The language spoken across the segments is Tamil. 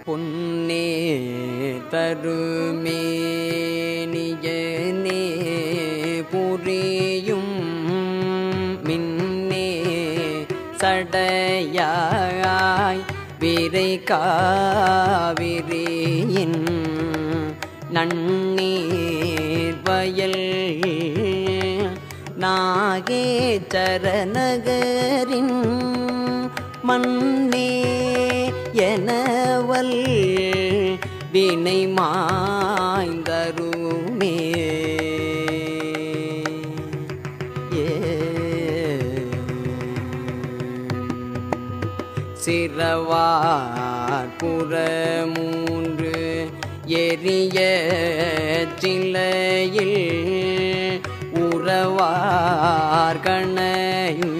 பொன்னே தருமேனியனே புரியும் மின்னே சடையாய் விரை காவிரியின் நன்னீர் வயல் நாகேச்சர நகரின் மண்ணே எனவல் வினை மாய்ந்தருமே ஏ சிறவார் புறமூன்று எரிய சிலையில் உறவார் கணையும்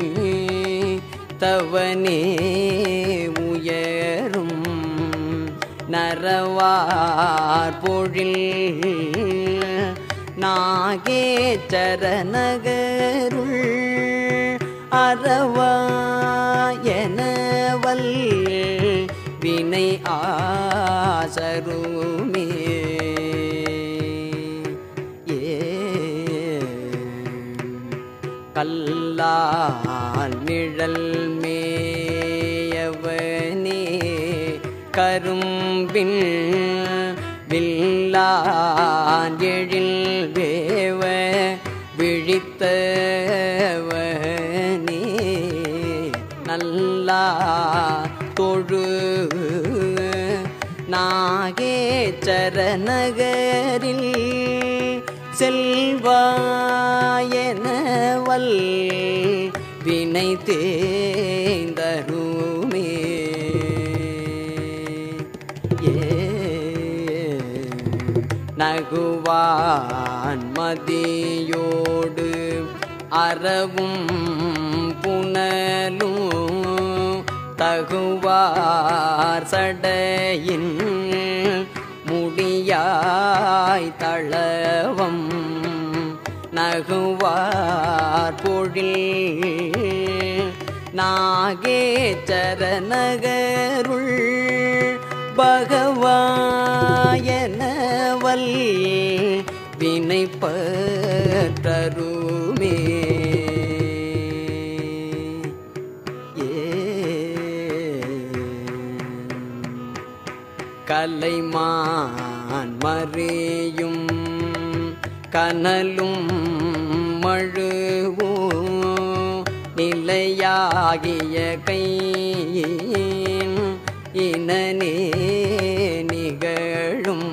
தவனே உயரும் நரவார் பொழில் நாகேச்சர நகருள் அறவா எனவல் வினை ஆசருமே ஏ கல்லால் நிழல் மேயவனே கரும்பின் வில்லான் எழில் வேவ விழித்தவனே நல்லா தொழு நாகேச்சர நகரில் செல்வாயனவல் வினை தேய்ந்தருமே ஏ நகுவான் மதியோடு அறவும் புனலும் தகுவார் சடையின் முடியாய் தளவம் நகுவார் பொழில் நாகேச்சர நகருள் பகவாயனவல் வினை பற்றருமே கலைமான் மறியும் கனலும் மழுவும் நிலையாகிய கையின் இனனே நிகழும்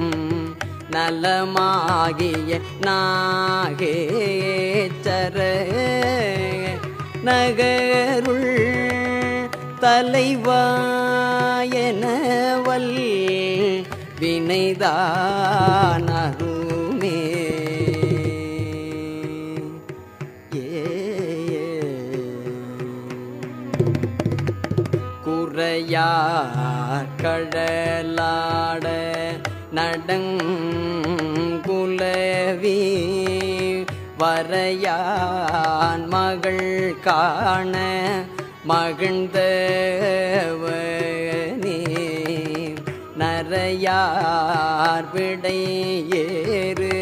நலமாகிய நாகேச்சர நகருள் தலைவாயனவல் வினைதானருமே ஏ குறையார் கடலாட நடங்குலவி வரையான் மகள் காண மகிழ்ந்தவனே நரையார் விடை ஏறு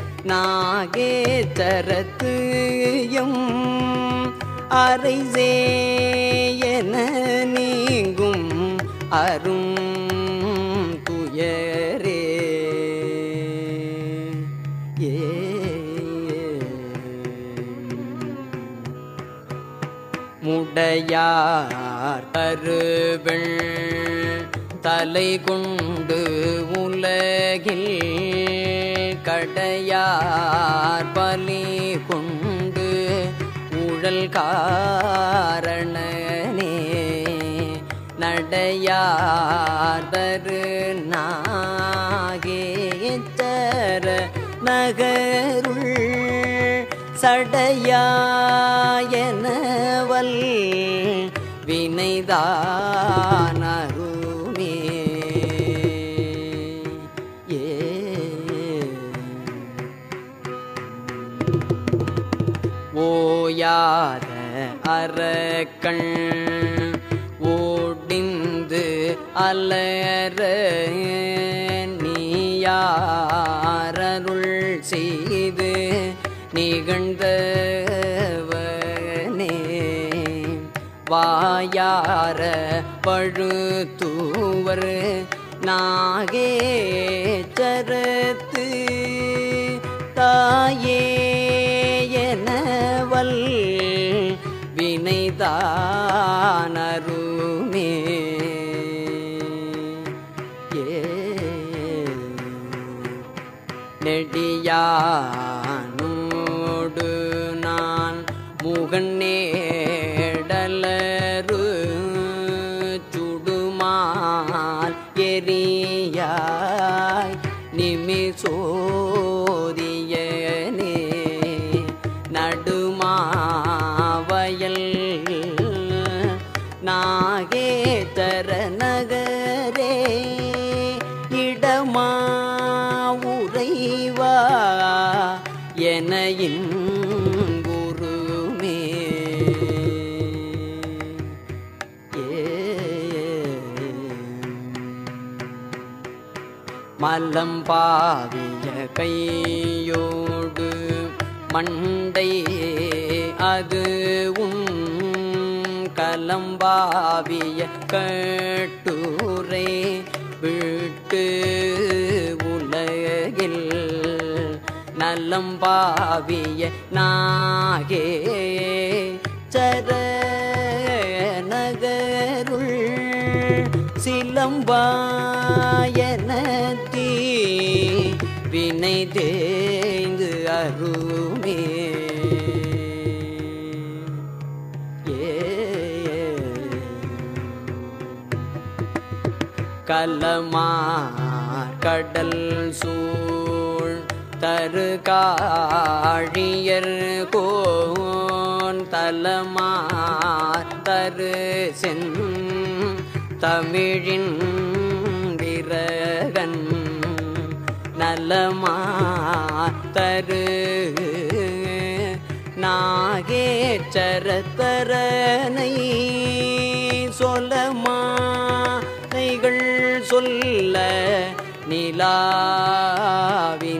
நாகேச்சரத்து எம் அரைசே என நீங்கும் அரும் துயரே ஏ முடையார் கருவெள் தலை கொண்டு உலகில் கடையார் பலி கொண்டு உழல் காரணனே நடையார் தரு நாகேச்சர நகருள் சடையாயனவல் வினைதானருமே ஏ ஓயாத அரக்கண் ஓடிந்து அலர நீயாரருள் செய்து நிகழ்ந்தவனே வாயார பழுத்தூவர் நாகேச்சரத்து தாயே எனவல் வினைதானருமே ஏ நெடியானோடு நான் முகநேடலரு சுடுமால் எரியாய் நிமிசோதியனே நடுமாவயல் நாகேதர நகரே இடமா உறைவா என குருமே மல்லம் பாவிய கையோடு மண்டை அது உன் கலம்பாவிய கட்டுரை விட்டு உலகில் நலம்பாவிய நாகே சர நகருள் சிலம்பாயனத்தீ வினை தேங்கு அருமே ஏ கலமார் கடல் சூழ் தரு காழியர் கோன் தலமார் தரு சென் தமிழின் விரகன் நலமா தரு நாகேச்சரத்தரனை சொல்லமானைகள் சொல்ல நிலாவி